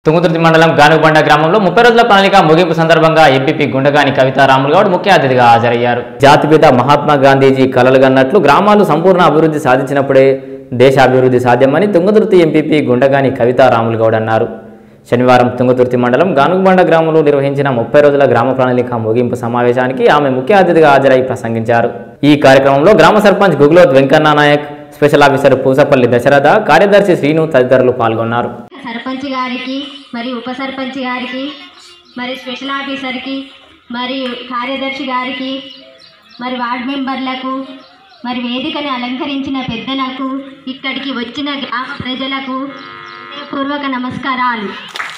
తుంగతుర్తి మండలం గానుగబండ గ్రామంలో ముప్పై రోజుల ప్రణాళిక ముగింపు సందర్భంగా ఎంపీపీ గుండగాని కవిత రాములు గౌడ్ ముఖ్య అతిథిగా హాజరయ్యారు జాతిపిత మహాత్మా గాంధీజీ కలలుగన్నట్లు గ్రామాలు సంపూర్ణ అభివృద్ధి సాధించినప్పుడే దేశ అభివృద్ధి సాధ్యమని తుంగతుర్తి ఎంపీపీ గుండగాని కవిత రాములు గౌడ్ అన్నారు శనివారం తుంగతుర్తి మండలం గానుగబండ గ్రామంలో నిర్వహించిన ముప్పై రోజుల గ్రామ ప్రణాళిక ముగింపు సమావేశానికి ఆమె ముఖ్య అతిథిగా హాజరై ప్రసంగించారు ఈ కార్యక్రమంలో గ్రామ సర్పంచ్ గుగ్లోత్ వెంకన్న నాయక్ స్పెషల్ ఆఫీసర్ పూసపల్లి దశరథ కార్యదర్శి శ్రీను తదితరులు పాల్గొన్నారు సర్పంచ్ గారికి మరి ఉప సర్పంచ్ గారికి మరి స్పెషల్ ఆఫీసర్కి మరియు కార్యదర్శి గారికి మరి వార్డ్ మెంబర్లకు మరి వేదికని అలంకరించిన పెద్దలకు ఇక్కడికి వచ్చిన గ్రామ ప్రజలకు పూర్వక నమస్కారాలు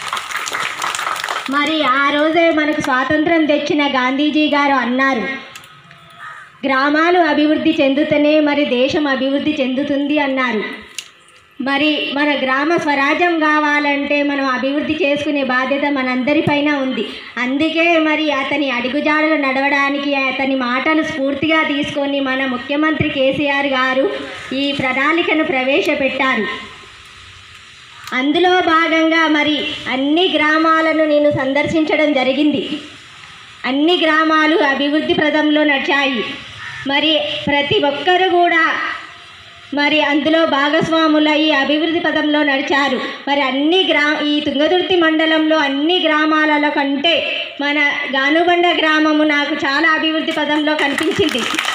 మరి ఆ రోజే మనకు స్వాతంత్రం తెచ్చిన గాంధీజీ గారు అన్నారు గ్రామాలు అభివృద్ధి చెందుతూనే మరి దేశం అభివృద్ధి చెందుతుంది అన్నారు మరి మన గ్రామ స్వరాజ్యం కావాలంటే మనం అభివృద్ధి చేసుకునే బాధ్యత మనందరిపైన ఉంది అందుకే మరి అతని అడుగుజాడలు నడవడానికి అతని మాటలు స్ఫూర్తిగా తీసుకొని మన ముఖ్యమంత్రి కేసీఆర్ గారు ఈ ప్రణాళికను ప్రవేశపెట్టారు అందులో భాగంగా మరి అన్ని గ్రామాలను నేను సందర్శించడం జరిగింది అన్ని గ్రామాలు అభివృద్ధి ప్రదంలో నడిచాయి మరి ప్రతి ఒక్కరు కూడా మరి అందులో భాగస్వాములై అభివృద్ధి పదంలో నడిచారు మరి అన్ని గ్రా ఈ తుంగదుర్తి మండలంలో అన్ని గ్రామాల కంటే మన గానుబండ గ్రామము నాకు చాలా అభివృద్ధి పదంలో కనిపించింది